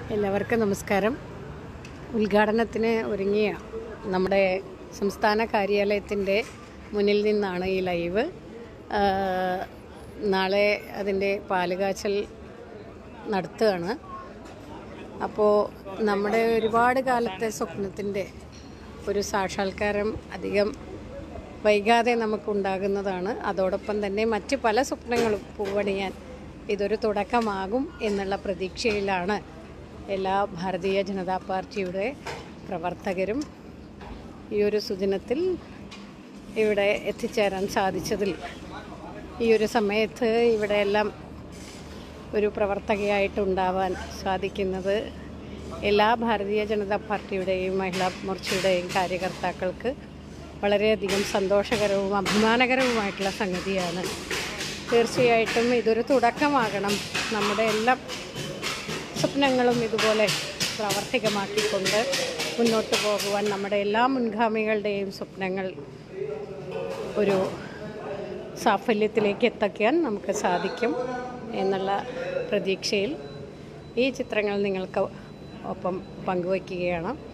എല്ലാവർക്കും നമസ്കാരം ഉദ്ഘാടനത്തിന് ഒരുങ്ങിയ നമ്മുടെ സംസ്ഥാന കാര്യാലയത്തിൻ്റെ മുന്നിൽ നിന്നാണ് ഈ ലൈവ് ആ, നാളെ അതിൻ്റെ പാലുകാച്ചൽ നടത്തുകയാണ് അപ്പോൾ നമ്മുടെ ഒരുപാട് കാലത്തെ സ്വപ്നത്തിൻ്റെ ഒരു സാക്ഷാത്കാരം അധികം വൈകാതെ നമുക്കുണ്ടാകുന്നതാണ് അതോടൊപ്പം തന്നെ മറ്റ് പല സ്വപ്നങ്ങളും പൂവണിയാൻ ഇതൊരു തുടക്കമാകും എന്നുള്ള പ്രതീക്ഷയിലാണ് എല്ലാ ഭാരതീയ ജനതാ പാർട്ടിയുടെ പ്രവർത്തകരും ഈ ഒരു സുദിനത്തിൽ ഇവിടെ എത്തിച്ചേരാൻ സാധിച്ചതിൽ ഈ ഒരു സമയത്ത് ഇവിടെയെല്ലാം ഒരു പ്രവർത്തകയായിട്ടുണ്ടാവാൻ സാധിക്കുന്നത് എല്ലാ ഭാരതീയ ജനതാ പാർട്ടിയുടെയും മഹിളാ മോർച്ചയുടെയും കാര്യകർത്താക്കൾക്ക് വളരെയധികം സന്തോഷകരവും അഭിമാനകരവുമായിട്ടുള്ള സംഗതിയാണ് തീർച്ചയായിട്ടും ഇതൊരു തുടക്കമാകണം നമ്മുടെ എല്ലാം സ്വപ്നങ്ങളും ഇതുപോലെ പ്രാവർത്തികമാക്കിക്കൊണ്ട് മുന്നോട്ട് പോകുവാൻ നമ്മുടെ എല്ലാ മുൻഗാമികളുടെയും സ്വപ്നങ്ങൾ ഒരു സാഫല്യത്തിലേക്ക് എത്തിക്കാൻ നമുക്ക് സാധിക്കും എന്നുള്ള പ്രതീക്ഷയിൽ ഈ ചിത്രങ്ങൾ നിങ്ങൾക്ക് ഒപ്പം പങ്കുവയ്ക്കുകയാണ്